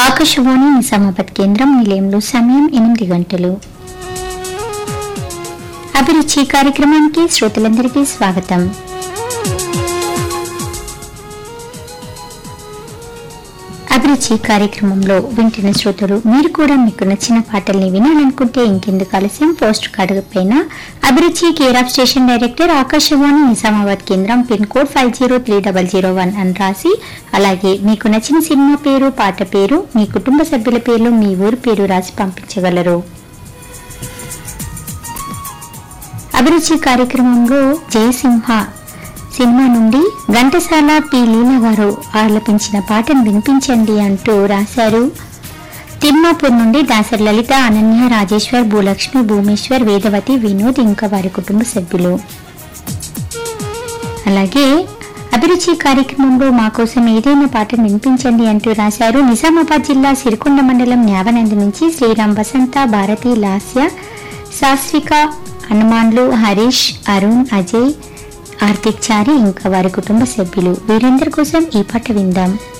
ఆకాశవాణి నిజామాబాద్ కేంద్రం నిలయంలో సమయం ఎనిమిది గంటలు అభిరుచి కార్యక్రమానికి శ్రోతలందరికీ స్వాగతం అభిరుచి కార్యక్రమంలో వింటున్న శ్రోతలు మీరు కూడా మీకు నచ్చిన పాటల్ని వినాలనుకుంటే ఇంకెందుకు ఆలస్యం పోస్ట్ కార్డు పైన అభిరుచి care of station director Akashvani Nizamabad కేంద్రం pin code five zero three double zero one అని రాసి అలాగే మీకు నచ్చిన సినిమా పేరు పాట పేరు మీ కుటుంబ సభ్యుల పేర్లు మీ ఊరి పేరు రాసి పంపించగలరు అభిరుచి కార్యక్రమంలో జయసింహ సినిమా నుండి ఘంటసాల పి లీల గారు ఆలపించిన పాటను వినిపించండి అంటూ రాశారు తిమ్మాపూర్ నుండి దాసరి లలిత అనన్య రాజేశ్వర్ భూలక్ష్మి భూమేశ్వర్ వేదవతి వినోద్ ఇంకా వారి కుటుంబ సభ్యులు అలాగే అభిరుచి కార్యక్రమంలో మా కోసం ఏదైనా పాటను వినిపించండి అంటూ రాశారు నిజామాబాద్ జిల్లా సిరికొండ మండలం న్యావనంది నుంచి శ్రీరామ్ వసంత భారతి లాస్య సాస్విక హనుమాన్లు హరీష్ అరుణ్ అజయ్ ఆర్తిక్ చారి ఇంకా వారి కుటుంబ సభ్యులు వీరందరి కోసం ఈ పాట విందాం